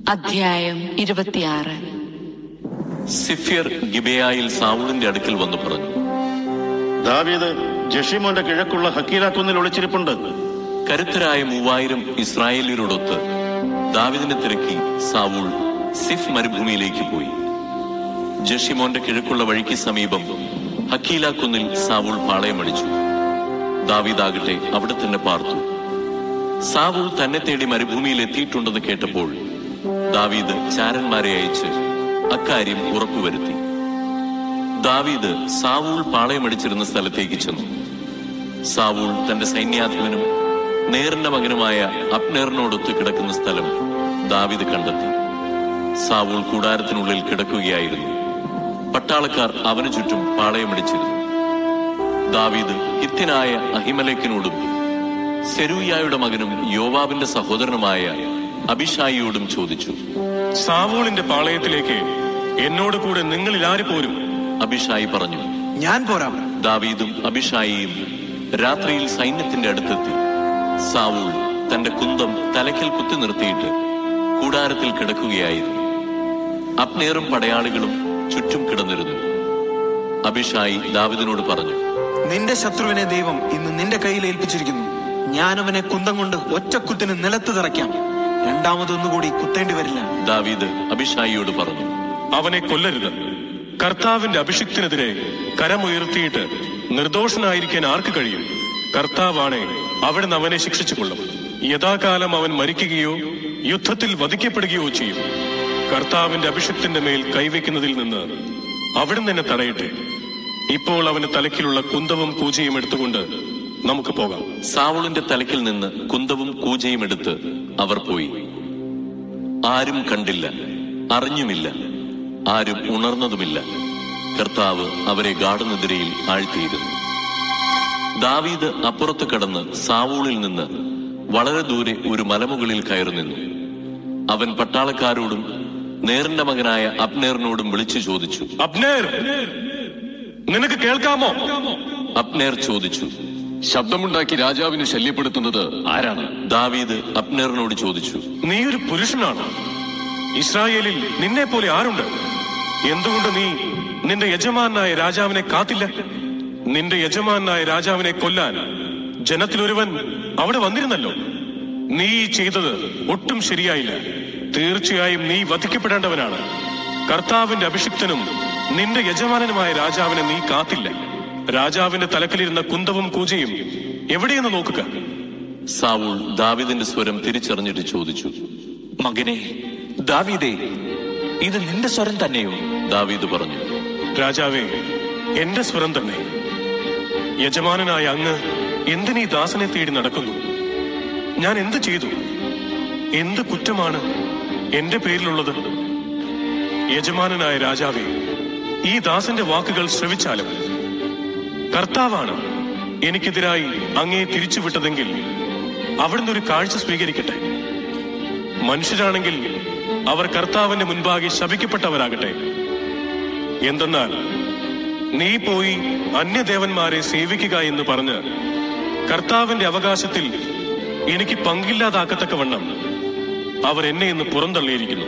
അധ്യായം ഇരുപത്തിയാറ് സിഫ്യർ ഗിബയായിൽ സാവൂളിന്റെ അടുക്കൽ വന്നു പറഞ്ഞു ദാവീദ് ജഷിമോന്റെ കിഴക്കുള്ള ഹക്കീലാക്കുന്നിൽ ഒളിച്ചിരിപ്പുണ്ട് കരുത്തരായ മൂവായിരം ഇസ്രായേലിയരോടൊത്ത് ദാവിദിനെ തിരക്കി സാവൂൾ സിഫ് മരുഭൂമിയിലേക്ക് പോയി ജഷിമോന്റെ കിഴക്കുള്ള വഴിക്ക് സമീപം ഹക്കീല കുന്നിൽ സാവൂൾ പാളയമടിച്ചു ദാവീദാകട്ടെ അവിടെ തന്നെ പാർത്തു സാവൂൾ തന്നെ തേടി മരുഭൂമിയിൽ എത്തിയിട്ടുണ്ടെന്ന് കേട്ടപ്പോൾ ദാവീദ് ചാരന്മാരെ അയച്ച് അക്കാര്യം ഉറപ്പുവരുത്തി ദാവീദ് സാവൂൾ പാളയമടിച്ചിരുന്ന സ്ഥലത്തേക്ക് ചെന്നു സാവൂൾ തന്റെ സൈന്യാധിപനും നേറിന്റെ മകനുമായ അപ്നേറിനോടൊത്ത് കിടക്കുന്ന സ്ഥലം ദാവീദ് കണ്ടെത്തി സാവൂൾ കൂടാരത്തിനുള്ളിൽ കിടക്കുകയായിരുന്നു പട്ടാളക്കാർ അവനു ചുറ്റും പാളയമടിച്ചിരുന്നു ദാവീദ് ഹിത്യനായ അഹിമലേക്കിനോടും സെരൂയായുടെ മകനും യോവാബിന്റെ സഹോദരനുമായ അഭിഷായിയോടും ചോദിച്ചു സാവൂളിന്റെ പാളയത്തിലേക്ക് എന്നോട് കൂടെ നിങ്ങളിൽ ആര് പോരും അഭിഷായി പറഞ്ഞു ഞാൻ പോരാം ദാവീദും അഭിഷായിയും രാത്രിയിൽ സൈന്യത്തിന്റെ അടുത്തെത്തി സാവൂൾ തന്റെ കുന്തം തലയ്ക്കൽ കുത്തി നിർത്തിയിട്ട് കൂടാരത്തിൽ കിടക്കുകയായിരുന്നു അപ്നേറും പടയാളികളും ചുറ്റും കിടന്നിരുന്നു അഭിഷായി ദാവിദിനോട് പറഞ്ഞു നിന്റെ ശത്രുവിനെ ദൈവം ഇന്ന് നിന്റെ കയ്യിൽ ഏൽപ്പിച്ചിരിക്കുന്നു ഞാൻ അവനെ കുന്തം കൊണ്ട് ഒറ്റക്കുത്തിന് നിലത്ത് തറയ്ക്കാം രണ്ടാമതൊന്നുകൂടി കുത്തേണ്ടി വരില്ല ദാവീദ് അഭിഷായിയോട് പറഞ്ഞു അവനെ കൊല്ലരുത് കർത്താവിന്റെ അഭിഷിക്തിനെതിരെ കരമുയർത്തിയിട്ട് നിർദോഷനായിരിക്കാൻ ആർക്ക് കഴിയും കർത്താവാണെ അവിടുന്ന് അവനെ ശിക്ഷിച്ചു കൊള്ളും യഥാകാലം അവൻ മരിക്കുകയോ യുദ്ധത്തിൽ വധിക്കപ്പെടുകയോ ചെയ്യും കർത്താവിന്റെ അഭിഷിക്തിന്റെ മേൽ കൈവയ്ക്കുന്നതിൽ നിന്ന് അവിടുന്ന് എന്നെ തടയട്ടെ ഇപ്പോൾ അവന് തലക്കിലുള്ള കുന്തവും കൂജയും എടുത്തുകൊണ്ട് നമുക്ക് പോകാം സാവൂളിന്റെ തലയ്ക്കിൽ നിന്ന് കുന്തവും കൂജയും എടുത്ത് അവർ പോയി ആരും കണ്ടില്ല അറിഞ്ഞുമില്ല ആരും ഉണർന്നതുമില്ല കർത്താവ് അവരെ ഗാഠനിദ്രയിൽ ആഴ്ത്തിയിരുന്നു ദാവീദ് അപ്പുറത്ത് കടന്ന് സാവൂളിൽ നിന്ന് വളരെ ദൂരെ ഒരു മലമുകളിൽ കയറി നിന്നു അവൻ പട്ടാളക്കാരോടും നേറിന്റെ മകനായ അബ്നേറിനോടും വിളിച്ചു ചോദിച്ചു അബ്നേർ നിനക്ക് കേൾക്കാമോ അബ്നേർ ചോദിച്ചു ശബ്ദമുണ്ടാക്കി രാജാവിനെ ശല്യപ്പെടുത്തുന്നത് ആരാണ് ദാവീദ് അബ്നേറിനോട് ചോദിച്ചു നീ ഒരു പുരുഷനാണ് ഇസ്രായേലിൽ നിന്നെ പോലെ ആരുണ്ട് എന്തുകൊണ്ട് നീ നിന്റെ യജമാനായ രാജാവിനെ കാത്തില്ല നിന്റെ യജമാനായ രാജാവിനെ കൊല്ലാൻ ജനത്തിലൊരുവൻ അവിടെ വന്നിരുന്നല്ലോ നീ ഈ ചെയ്തത് ഒട്ടും ശരിയായില്ല തീർച്ചയായും നീ വധിക്കപ്പെടേണ്ടവനാണ് കർത്താവിന്റെ അഭിഷിക്തനും നിന്റെ യജമാനനുമായ രാജാവിനെ നീ കാത്തില്ല രാജാവിന്റെ തലക്കിലിരുന്ന കുന്തവും കൂജയും എവിടെയെന്ന് നോക്കുക സാവൂൾ ദാവീദിന്റെ സ്വരം തിരിച്ചറിഞ്ഞിട്ട് ചോദിച്ചു മകനെ ദാവീദേ ഇത് നിന്റെ സ്വരം തന്നെയോ ദാവീദ് പറഞ്ഞു രാജാവേ എന്റെ സ്വരം തന്നെ യജമാനനായ അങ്ങ് എന്തിനീ ദാസനെ തേടി നടക്കുന്നു ഞാൻ എന്ത് ചെയ്തു എന്ത് കുറ്റമാണ് എന്റെ പേരിലുള്ളത് യജമാനനായ രാജാവേ ഈ ദാസന്റെ വാക്കുകൾ ശ്രവിച്ചാലും കർത്താവാണ് എനിക്കെതിരായി അങ്ങയെ തിരിച്ചുവിട്ടതെങ്കിൽ അവിടുന്ന് ഒരു കാഴ്ച സ്വീകരിക്കട്ടെ മനുഷ്യരാണെങ്കിൽ അവർ കർത്താവിന്റെ മുൻപാകെ ശപിക്കപ്പെട്ടവരാകട്ടെ എന്തെന്നാൽ നീ പോയി അന്യദേവന്മാരെ സേവിക്കുക എന്ന് പറഞ്ഞ് കർത്താവിന്റെ അവകാശത്തിൽ എനിക്ക് പങ്കില്ലാതാക്കത്തക്കവണ്ണം അവർ എന്നെ ഇന്ന് പുറന്തള്ളിയിരിക്കുന്നു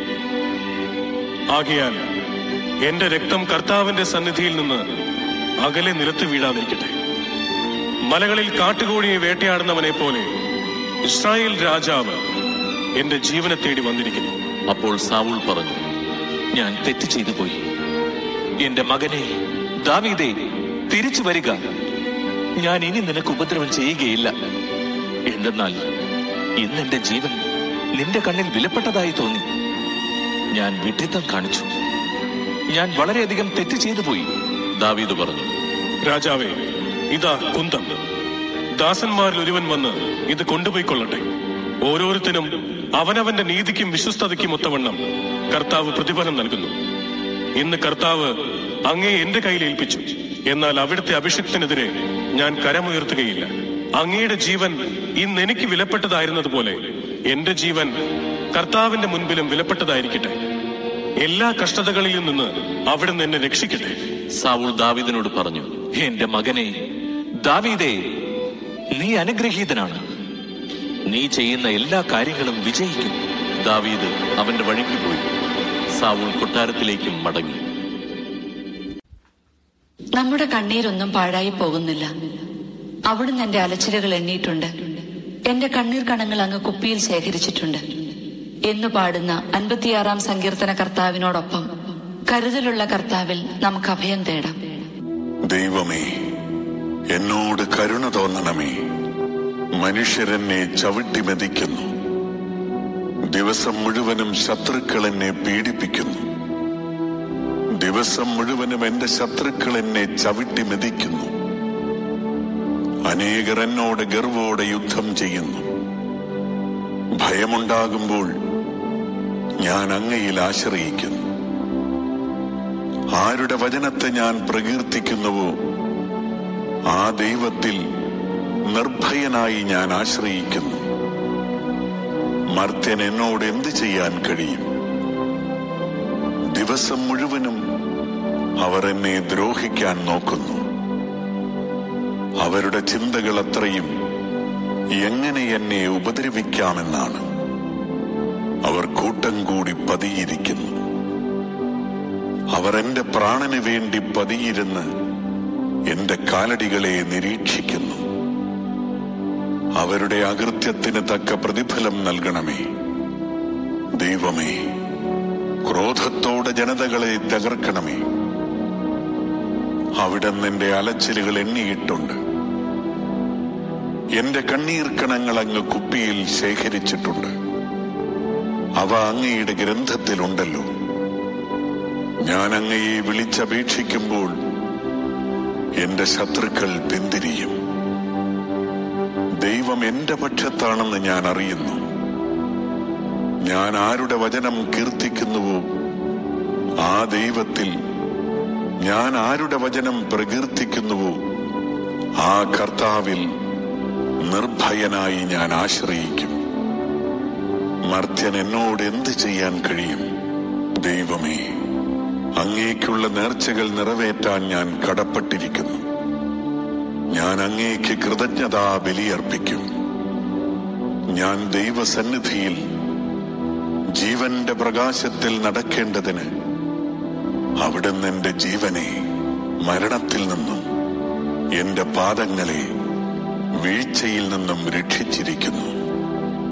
ആകയാൽ എന്റെ രക്തം കർത്താവിന്റെ സന്നിധിയിൽ നിന്ന് അകലെ നിലത്ത് വീഴാതിരിക്കട്ടെ മലകളിൽ കാട്ടുകോഴിയെ വേട്ടയാടുന്നവനെ പോലെ ഇസ്രായേൽ രാജാവ് എന്റെ ജീവനെ തേടി വന്നിരിക്കുന്നു അപ്പോൾ സാവൂൾ പറഞ്ഞു ഞാൻ തെറ്റ് ചെയ്തു പോയി എന്റെ മകനെ ദാവീദേ തിരിച്ചു വരിക ഞാൻ ഇനി നിനക്ക് ഉപദ്രവം ചെയ്യുകയില്ല എന്തെന്നാൽ ഇന്ന് എന്റെ ജീവൻ നിന്റെ കണ്ണിൽ വിലപ്പെട്ടതായി തോന്നി ഞാൻ വിഡ്ഢിത്തം കാണിച്ചു ഞാൻ വളരെയധികം തെറ്റ് ചെയ്തു പോയി ദാവീദ് പറഞ്ഞു രാജാവേ ഇതാ കുന്തം ദാസന്മാരിൽ ഒരുവൻ വന്ന് ഇത് കൊണ്ടുപോയിക്കൊള്ളട്ടെ ഓരോരുത്തരും അവനവന്റെ നീതിക്കും വിശ്വസ്തതയ്ക്കും ഒത്തവണ്ണം കർത്താവ് പ്രതിഫലം നൽകുന്നു ഇന്ന് കർത്താവ് അങ്ങേ എന്റെ കയ്യിൽ ഏൽപ്പിച്ചു എന്നാൽ അവിടുത്തെ അഭിഷിക്തനെതിരെ ഞാൻ കരമുയർത്തുകയില്ല അങ്ങയുടെ ജീവൻ ഇന്ന് എനിക്ക് വിലപ്പെട്ടതായിരുന്നതുപോലെ എന്റെ ജീവൻ കർത്താവിന്റെ മുൻപിലും വിലപ്പെട്ടതായിരിക്കട്ടെ എല്ലാ കഷ്ടതകളിൽ നിന്ന് അവിടുന്ന് എന്നെ രക്ഷിക്കട്ടെ സാവൂൾ ദാവീദിനോട് പറഞ്ഞു എന്റെ മകനെ ദാവീദേ നീ അനുഗ്രഹീതനാണ് നീ ചെയ്യുന്ന എല്ലാ കാര്യങ്ങളും വിജയിക്കും ദാവീദ് അവന്റെ വഴിക്ക് പോയി സാവൂൾ കൊട്ടാരത്തിലേക്കും മടങ്ങി നമ്മുടെ കണ്ണീരൊന്നും പാഴായി പോകുന്നില്ല അവിടുന്ന് എന്റെ അലച്ചിലുകൾ എണ്ണിയിട്ടുണ്ട് എന്റെ കണ്ണീർ കണങ്ങൾ അങ്ങ് കുപ്പിയിൽ ശേഖരിച്ചിട്ടുണ്ട് എന്നു പാടുന്ന അൻപത്തിയാറാം സങ്കീർത്തന കർത്താവിനോടൊപ്പം കരുതലുള്ള കർത്താവിൽ നമുക്ക് അഭയം തേടാം ദൈവമേ എന്നോട് കരുണ തോന്നണമേ മനുഷ്യരെന്നെ ചവിട്ടി മെതിക്കുന്നു ദിവസം മുഴുവനും ശത്രുക്കൾ എന്നെ പീഡിപ്പിക്കുന്നു ദിവസം മുഴുവനും എന്റെ ശത്രുക്കൾ എന്നെ ചവിട്ടി മെതിക്കുന്നു അനേകർ എന്നോട് ഗർവോടെ യുദ്ധം ചെയ്യുന്നു ഭയമുണ്ടാകുമ്പോൾ ഞാൻ അങ്ങയിൽ ആശ്രയിക്കുന്നു ആരുടെ വചനത്തെ ഞാൻ പ്രകീർത്തിക്കുന്നുവോ ആ ദൈവത്തിൽ നിർഭയനായി ഞാൻ ആശ്രയിക്കുന്നു മർത്യൻ എന്നോട് എന്ത് ചെയ്യാൻ കഴിയും ദിവസം മുഴുവനും അവർ എന്നെ ദ്രോഹിക്കാൻ നോക്കുന്നു അവരുടെ ചിന്തകൾ അത്രയും എങ്ങനെ എന്നെ ഉപദ്രവിക്കാമെന്നാണ് അവർ കൂട്ടം കൂടി പതിയിരിക്കുന്നു അവർ എന്റെ പ്രാണന് വേണ്ടി പതിയിരുന്ന് എന്റെ കാലടികളെ നിരീക്ഷിക്കുന്നു അവരുടെ അകൃത്യത്തിന് തക്ക പ്രതിഫലം നൽകണമേ ദൈവമേ ക്രോധത്തോടെ ജനതകളെ തകർക്കണമേ അവിടെ നിന്റെ അലച്ചിലുകൾ എണ്ണിയിട്ടുണ്ട് എന്റെ കണ്ണീർ കണങ്ങൾ അങ്ങ് കുപ്പിയിൽ ശേഖരിച്ചിട്ടുണ്ട് അവ അങ്ങയുടെ ഗ്രന്ഥത്തിലുണ്ടല്ലോ ഞാൻ അങ്ങയെ വിളിച്ചപേക്ഷിക്കുമ്പോൾ എന്റെ ശത്രുക്കൾ പിന്തിരിയും ദൈവം എന്റെ പക്ഷത്താണെന്ന് ഞാൻ അറിയുന്നു ഞാൻ ആരുടെ വചനം കീർത്തിക്കുന്നുവോ ആ ദൈവത്തിൽ ഞാൻ ആരുടെ വചനം പ്രകീർത്തിക്കുന്നുവോ ആ കർത്താവിൽ നിർഭയനായി ഞാൻ ആശ്രയിക്കും മർത്യൻ എന്നോട് എന്ത് ചെയ്യാൻ കഴിയും ദൈവമേ അങ്ങേക്കുള്ള നേർച്ചകൾ നിറവേറ്റാൻ ഞാൻ കടപ്പെട്ടിരിക്കുന്നു ഞാൻ അങ്ങേക്ക് കൃതജ്ഞതാ ബലിയർപ്പിക്കും ഞാൻ ദൈവസന്നിധിയിൽ ജീവന്റെ പ്രകാശത്തിൽ നടക്കേണ്ടതിന് അവിടുന്ന് എന്റെ ജീവനെ മരണത്തിൽ നിന്നും എന്റെ പാദങ്ങളെ വീഴ്ചയിൽ നിന്നും രക്ഷിച്ചിരിക്കുന്നു